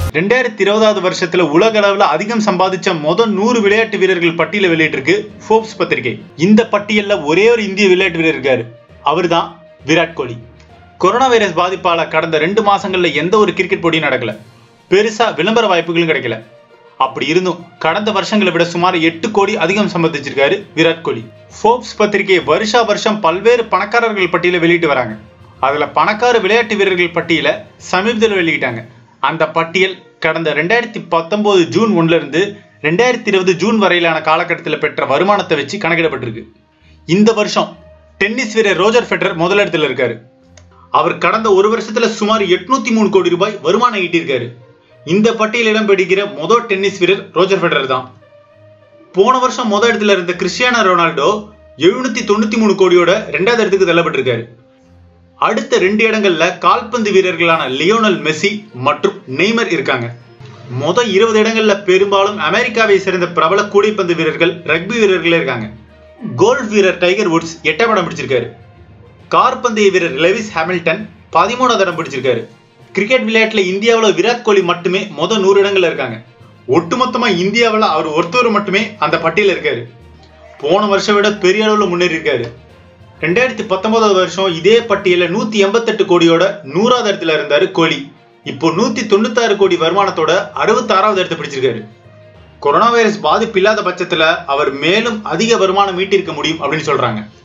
ரெண்டாயிரத்தி இருபதாவது வருஷத்துல உலக அளவுல அதிகம் சம்பாதிச்ச மொதல் நூறு விளையாட்டு வீரர்கள் பட்டியலை வெளியிட்டிருக்கு ஃபோர்ப்ஸ் பத்திரிகை இந்த பட்டியல்ல ஒரே ஒரு இந்திய விளையாட்டு வீரர் இருக்காரு அவர்தான் விராட் கோலி கொரோனா வைரஸ் பாதிப்பால கடந்த ரெண்டு மாசங்கள்ல எந்த ஒரு கிரிக்கெட் போட்டியும் நடக்கல பெருசா விளம்பர வாய்ப்புகளும் கிடைக்கல அப்படி இருந்தும் கடந்த வருஷங்களை விட சுமார் எட்டு கோடி அதிகம் சம்பாதிச்சிருக்காரு விராட் கோலி ஃபோர்ப்ஸ் பத்திரிகை வருஷா வருஷம் பல்வேறு பணக்காரர்கள் பட்டியலை வெளியிட்டு வராங்க அதுல பணக்கார விளையாட்டு வீரர்கள் பட்டியலை சமீபத்தில் வெளியிட்டாங்க அந்த பட்டியல் கடந்த ரெண்டாயிரத்தி பத்தொன்பது ஜூன் ஒன்ல இருந்து ரெண்டாயிரத்தி இருபது ஜூன் வரையிலான காலகட்டத்தில் பெற்ற வருமானத்தை வச்சு கணக்கிடப்பட்டிருக்கு இந்த வருஷம் டென்னிஸ் வீரர் ரோஜர் ஃபெடரர் முதலிடத்தில் இருக்காரு அவர் கடந்த ஒரு வருஷத்துல சுமார் எட்நூத்தி மூணு கோடி ரூபாய் வருமானம் ஈட்டியிருக்காரு இந்த பட்டியல் இடம் பிடிக்கிற முதல் டென்னிஸ் வீரர் ரோஜர் ஃபெடரர் தான் போன வருஷம் முதல் இடத்துல இருந்த கிறிஸ்டியானோ ரொனால்டோ எழுநூத்தி தொண்ணூத்தி மூணு கோடியோட ரெண்டாவது இடத்துக்கு தள்ளப்பட்டிருக்காரு அடுத்த ரெண்டு இடங்கள்ல கால்பந்து வீரர்களான லியோனல் மெஸ்ஸி மற்றும் நெய்மர் இருக்காங்க மொத இருபது இடங்கள்ல பெரும்பாலும் அமெரிக்காவை சேர்ந்த பிரபல கூடைப்பந்து வீரர்கள் ரக்பி வீரர்களே இருக்காங்க கோல்ஃப் வீரர் டைகர் வுட்ஸ் எட்டாம் இடம் பிடிச்சிருக்காரு கார்பந்தய வீரர் லெவிஸ் ஹாமில்டன் பதிமூணாவது இடம் பிடிச்சிருக்காரு கிரிக்கெட் விளையாட்டுல இந்தியாவில் விராட் கோலி மட்டுமே மொத நூறு இடங்கள்ல இருக்காங்க ஒட்டுமொத்தமா இந்தியாவில் அவர் ஒருத்தர் மட்டுமே அந்த பட்டியல இருக்காரு போன வருஷம் விட பெரிய அளவில் முன்னேறி இருக்காரு ரெண்டாயிரத்தி பத்தொன்பதாவது வருஷம் இதே பட்டியல நூத்தி எண்பத்தெட்டு கோடியோட நூறாவது இடத்துல இருந்தாரு கோலி இப்போ நூத்தி தொண்ணூத்தாறு கோடி வருமானத்தோட அறுபத்தாறாவது இடத்தை பிடிச்சிருக்காரு கொரோனா வைரஸ் பாதிப்பு இல்லாத பட்சத்துல அவர் மேலும் அதிக வருமானம் ஈட்டிருக்க முடியும் அப்படின்னு சொல்றாங்க